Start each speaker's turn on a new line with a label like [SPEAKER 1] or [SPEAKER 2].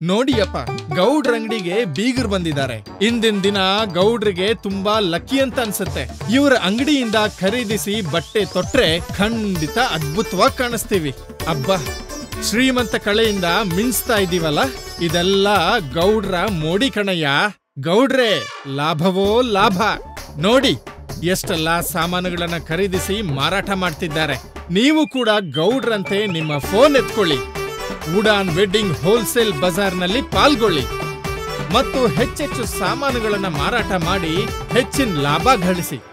[SPEAKER 1] ನೋಡಿಯಪ್ಪ ಗೌಡ್ರ ಅಂಗಡಿಗೆ ಬೀಗರು ಬಂದಿದ್ದಾರೆ ಇಂದಿನ ದಿನ ಗೌಡ್ರಿಗೆ ತುಂಬಾ ಲಕ್ಕಿ ಅಂತ ಅನ್ಸುತ್ತೆ ಇವರ ಅಂಗಡಿಯಿಂದ ಖರೀದಿಸಿ ಬಟ್ಟೆ ತೊಟ್ರೆ ಖಂಡಿತ ಅದ್ಭುತವಾಗಿ ಕಾಣಿಸ್ತೀವಿ ಅಬ್ಬಾ ಶ್ರೀಮಂತ ಕಳೆಯಿಂದ ಮಿಂಚ್ತಾ ಇದೀವಲ್ಲ ಇದೆಲ್ಲ ಗೌಡ್ರ ಮೋಡಿ ಕಣಯ್ಯ ಗೌಡ್ರೆ ಲಾಭವೋ ಲಾಭ ನೋಡಿ ಎಷ್ಟೆಲ್ಲ ಸಾಮಾನುಗಳನ್ನ ಖರೀದಿಸಿ ಮಾರಾಟ ಮಾಡ್ತಿದ್ದಾರೆ ನೀವು ಕೂಡ ಗೌಡ್ರಂತೆ ನಿಮ್ಮ ಫೋನ್ ಎತ್ಕೊಳ್ಳಿ ಉಡಾನ್ ವೆಡ್ಡಿಂಗ್ ಹೋಲ್ಸೇಲ್ ಬಜಾರ್ನಲ್ಲಿ ಪಾಲ್ಗೊಳ್ಳಿ ಮತ್ತು ಹೆಚ್ಚೆಚ್ಚು ಸಾಮಾನುಗಳನ್ನ ಮಾರಾಟ ಮಾಡಿ ಹೆಚ್ಚಿನ ಲಾಭ ಗಳಿಸಿ